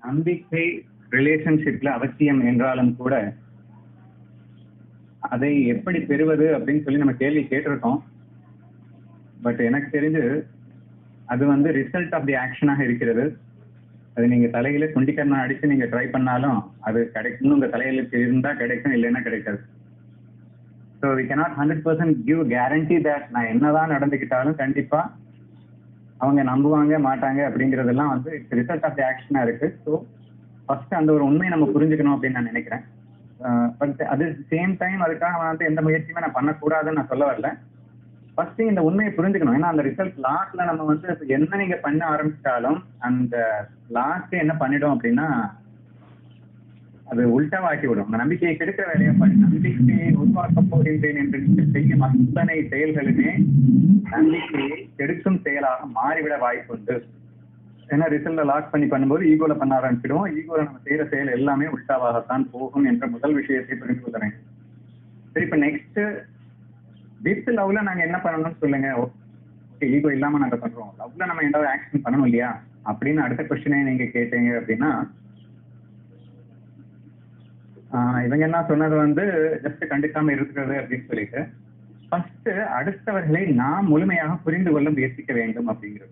நம்பிக்கை ரிலேஷன்ஷிப்ல அவசியம் என்றாலும் கூட அதை எப்படி பெறுவது அப்படின்னு சொல்லி நம்ம கேள்வி கேட்டிருக்கோம் பட் எனக்கு தெரிஞ்சு அது வந்து ரிசல்ட் ஆஃப் தி ஆக்ஷனாக இருக்கிறது அது நீங்க தலையில துண்டிக்கரணம் அடிச்சு நீங்க ட்ரை பண்ணாலும் அது கிடைக்கும் உங்க தலையிலுக்கு இருந்தா கிடைக்கும் இல்லைன்னா கிடைக்காது so we cannot hundred percent give guarantee that நான் என்னதான் நடந்துக்கிட்டாலும் கண்டிப்பா அவங்க நம்புவாங்க மாட்டாங்க அப்படிங்கறதெல்லாம் வந்து இட்ஸ் ரிசல்ட் ஆஃப் தி ஆக்ஷனா இருக்கு ஸோ ஃபர்ஸ்ட் அந்த ஒரு உண்மையை நம்ம புரிஞ்சுக்கணும் அப்படின்னு நான் நினைக்கிறேன் பட் அது சேம் டைம் அதுக்காக வந்து எந்த முயற்சியுமே நான் பண்ணக்கூடாதுன்னு நான் சொல்ல வரல ஃபர்ஸ்ட் இந்த உண்மையை புரிஞ்சுக்கணும் ஏன்னா அந்த ரிசல்ட் லாஸ்ட்ல நம்ம வந்து இப்ப என்ன நீங்க பண்ண ஆரம்பிச்சாலும் அந்த லாஸ்ட் என்ன பண்ணிடும் அப்படின்னா அது உல்டாவாக்கி விடும் உங்க நம்பிக்கையை கெடுக்கிற வேலையை பண்ணி நம்பிக்கையை உருவாக்க போகின்றேன் என்று நீங்கள் செய்யும் அத்தனை செயல்களுமே நம்பிக்கையை கெடுக்கும் செயலாக மாறிவிட வாய்ப்புண்டு ஏன்னா ரிசல்ட்ல லாக் பண்ணி பண்ணும்போது ஈகோல பண்ண ஆரம்பிச்சிடுவோம் ஈகோல நம்ம செய்யற செயல் எல்லாமே உல்டாவாகத்தான் போகும் என்ற முதல் விஷயத்தை புரிந்து கொள்கிறேன் சரி இப்ப நெக்ஸ்ட் வித் லவ்ல நாங்க என்ன பண்ணணும்னு சொல்லுங்க ஓகே ஈகோ இல்லாம நாங்க பண்றோம் லவ்ல நம்ம ஏதாவது ஆக்ஷன் பண்ணணும் இல்லையா அப்படின்னு அடுத்த கொஸ்டினே நீங்க கேட்டீங்க அப்படின்னா ஆஹ் இவங்க என்ன சொன்னது வந்து ஜஸ்ட் கண்டுக்காம இருக்கிறது அப்படின்னு சொல்லிட்டு ஃபர்ஸ்ட் அடுத்தவர்களை நாம் முழுமையாக புரிந்து கொள்ள முயற்சிக்க வேண்டும் அப்படிங்கிறது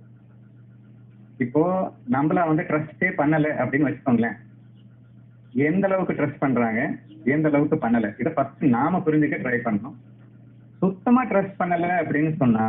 இப்போ நம்மள வந்து ட்ரஸ்டே பண்ணல அப்படின்னு வச்சுக்கோங்களேன் எந்த அளவுக்கு ட்ரஸ்ட் பண்றாங்க எந்த அளவுக்கு பண்ணல இதை ஃபர்ஸ்ட் நாம புரிஞ்சுக்க ட்ரை பண்ணணும் சுத்தமா ட்ரஸ்ட் பண்ணல அப்படின்னு சொன்னா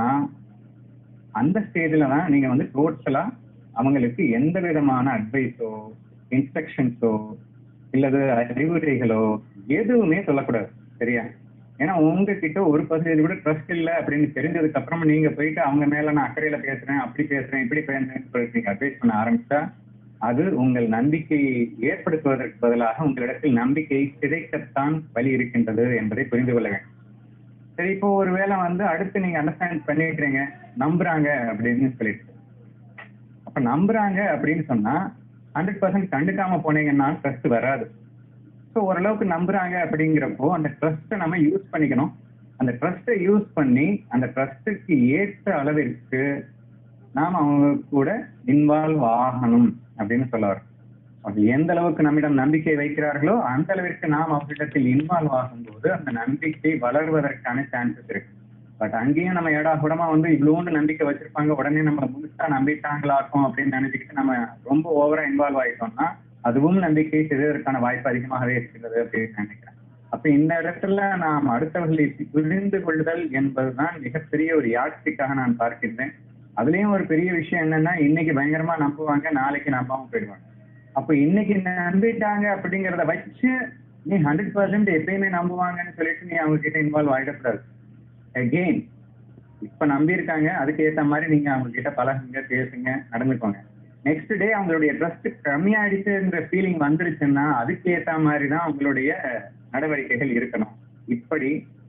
அந்த ஸ்டேஜ்ல தான் நீங்க வந்து டோட்டலா அவங்களுக்கு எந்த விதமான அட்வைஸோ இன்ஸ்ட்ரக்ஷன்ஸோ இல்லது அறிவுரைகளோ எதுவுமே சொல்லக்கூடாது சரியா ஏன்னா உங்ககிட்ட ஒரு பர்சன்டேஜ் கூட ட்ரஸ்ட் இல்ல அப்படின்னு தெரிஞ்சதுக்கு அப்புறம் நீங்க போயிட்டு அவங்க மேல நான் அக்கறையில பேசுறேன் அப்படி பேசுறேன் இப்படி பேசுறேன்னு சொல்லிட்டு நீங்க அட்வைஸ் பண்ண ஆரம்பிச்சா அது உங்கள் நம்பிக்கையை ஏற்படுத்துவதற்கு பதிலாக உங்களிடத்தில் நம்பிக்கை சிதைக்கத்தான் வழி இருக்கின்றது என்பதை புரிந்து கொள்ள வேண்டும் சரி இப்போ ஒருவேளை வந்து அடுத்து நீங்க அண்டர்ஸ்டாண்ட் பண்ணிக்கிறீங்க நம்புறாங்க அப்படின்னு சொல்லிட்டு அப்ப நம்புறாங்க அப்படின்னு சொன்னா ஹண்ட்ரட் பர்சன்ட் கண்டுக்காம போனீங்கன்னா ட்ரஸ்ட் வராது ஸோ ஓரளவுக்கு நம்புறாங்க அப்படிங்கிறப்போ அந்த ட்ரஸ்ட்டை நம்ம யூஸ் பண்ணிக்கணும் அந்த ட்ரஸ்ட்டை யூஸ் பண்ணி அந்த ட்ரஸ்ட்டுக்கு ஏற்ற அளவிற்கு நாம் அவங்க கூட இன்வால்வ் ஆகணும் அப்படின்னு சொல்ல வரோம் அப்படி எந்த அளவுக்கு நம்மிடம் நம்பிக்கை வைக்கிறார்களோ அந்த அளவிற்கு நாம் அவர்களிடத்தில் இன்வால்வ் ஆகும்போது அந்த நம்பிக்கை வளர்வதற்கான சான்சஸ் இருக்கு பட் அங்கேயும் நம்ம ஏடா கூடமா வந்து இவ்வளோண்டு நம்பிக்கை வச்சிருப்பாங்க உடனே நம்ம முழுசா நம்பிட்டாங்களாக்கும் அப்படின்னு நினைச்சுக்கிட்டு நம்ம ரொம்ப ஓவரா இன்வால்வ் ஆயிட்டோம்னா அதுவும் நம்பிக்கை செய்வதற்கான வாய்ப்பு அதிகமாகவே இருக்கிறது அப்படின்னு நினைக்கிறேன் அப்ப இந்த இடத்துல நாம் அடுத்தவர்களை புரிந்து கொள்ளுதல் என்பதுதான் மிகப்பெரிய ஒரு யாட்சிக்காக நான் பார்க்கின்றேன் அதுலயும் ஒரு பெரிய விஷயம் என்னன்னா இன்னைக்கு பயங்கரமா நம்புவாங்க நாளைக்கு நம்பாம போயிடுவாங்க அப்ப இன்னைக்கு நம்பிட்டாங்க அப்படிங்கறத வச்சு நீ ஹண்ட்ரட் பர்சன்ட் எப்பயுமே நம்புவாங்கன்னு சொல்லிட்டு நீ அவங்க கிட்ட இன்வால்வ் ஆகிடக்கூடாது அகெயின் இப்ப நம்பி இருக்காங்க அதுக்கு ஏத்த மாதிரி நீங்க அவங்க கிட்ட பழகுங்க பேசுங்க நடந்துக்கோங்க நெக்ஸ்ட் டே அவங்களுடைய ட்ரஸ்ட் கம்மியாயிடுச்சுன்ற ஃபீலிங் வந்துருச்சுன்னா அதுக்கு ஏத்த மாதிரி தான் அவங்களுடைய நடவடிக்கைகள் இருக்கணும் இப்படி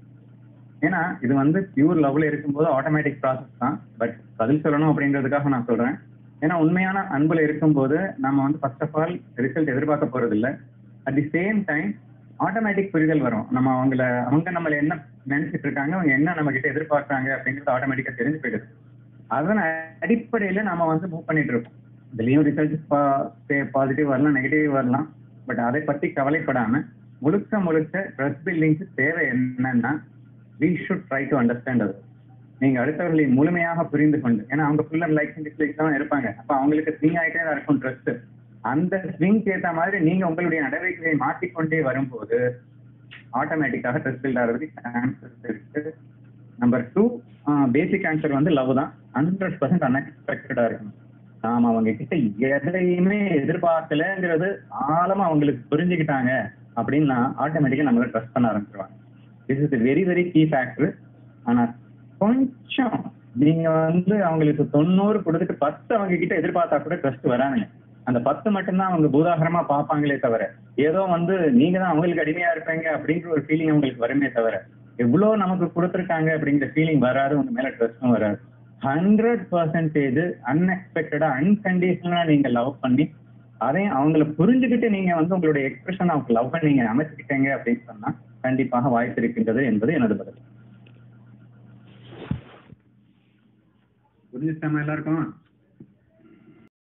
ஏன்னா இது வந்து பியூர் லவ்ல இருக்கும்போது ஆட்டோமேட்டிக் ப்ராசஸ் தான் பட் பதில் சொல்லணும் அப்படின்றதுக்காக நான் சொல்றேன் ஏன்னா உண்மையான அன்புல இருக்கும்போது நம்ம வந்து ஃபர்ஸ்ட் ஆஃப் ஆல் ரிசல்ட் எதிர்பார்க்க போறது இல்லை at the same time automatic புரிதல் வரும் நம்ம அவங்கள அவங்க நம்மள என்ன நினைச்சிட்டு இருக்காங்க அவங்க என்ன நம்ம கிட்ட எதிர்பார்க்கறாங்க அப்படிங்கிறது ஆட்டோமேட்டிக்கா தெரிஞ்சு போயிடுது அதன் அடிப்படையில நம்ம வந்து மூவ் பண்ணிட்டு இருக்கோம் இதுலயும் ரிசல்ட் பாசிட்டிவ் வரலாம் நெகட்டிவ் வரலாம் பட் அதை பத்தி கவலைப்படாம முழுக்க முழுக்க ட்ரெஸ் பில்டிங்க்கு தேவை என்னன்னா we should try to understand அது நீங்க அடுத்தவர்களை முழுமையாக புரிந்து கொண்டு ஏன்னா அவங்க ஃபுல் அண்ட் லைக்ஸ் டிஸ்லைக்ஸ் தான் இருப்பாங்க அப்ப அவங்களுக்கு ஸ்விங் ஆகிட்டே தான் இருக்கும் ட்ரெஸ் அந்த ஸ்விங்க்கு ஏற்ற மாதிரி நீங்க உங்களுடைய நடவடிக்கையை மாற்றிக்கொண்டே வரும்போது ஆட்டோமேட்டிக்காக ட்ரெஸ் பில்ட் ஆகிறதுக்கு சான்சஸ் இருக்கு நம்பர் டூ பேசிக் ஆன்சர் வந்து லவ் தான் ஹண்ட்ரட் பர்சன்ட் அன்எக்ஸ்பெக்டடா இருக்கணும் நாம அவங்க கிட்ட எதையுமே எதிர்பார்க்கலங்கிறது ஆழமா அவங்களுக்கு புரிஞ்சுக்கிட்டாங்க அப்படின்னா ஆட்டோமேட்டிக்கா நம்மள ட்ரஸ்ட் பண்ண ஆரம்பிச்சிருவாங்க this is very very key factor ஆனா கொஞ்சம் நீங்க வந்து அவங்களுக்கு தொண்ணூறு கொடுத்துட்டு பத்து அவங்க கிட்ட எதிர்பார்த்தா கூட ட்ரஸ்ட் வரானுங்க அந்த பத்து மட்டும்தான் அவங்க பூதாகரமா பார்ப்பாங்களே தவிர ஏதோ வந்து நீங்க தான் அவங்களுக்கு அடிமையா இருப்பீங்க அப்படிங்கிற ஒரு ஃபீலிங் அவங்களுக்கு வருமே தவிர எவ்வளவு நமக்கு கொடுத்துருக்காங்க அப்படிங்கிற ஃபீலிங் வராது உங்க மேல ட்ரஸ்டும் வராது ஹண்ட்ரட் பர்சன்டேஜ் அன்எக்ஸ்பெக்டடா அன்கண்டிஷனலா நீங்க லவ் பண்ணி அதையும் அவங்கள புரிஞ்சுக்கிட்டு நீங்க வந்து உங்களுடைய எக்ஸ்பிரஷன் அவங்க லவ் பண்ணி நீங்க அமைச்சுக்கிட்டீங்க அப்படின்னு சொன்னா கண்டிப்பாக வாய்ப்பு இருக்கின்றது என்பது எனது பதில் புரிஞ்சுச்சாமா எல்லாருக்கும்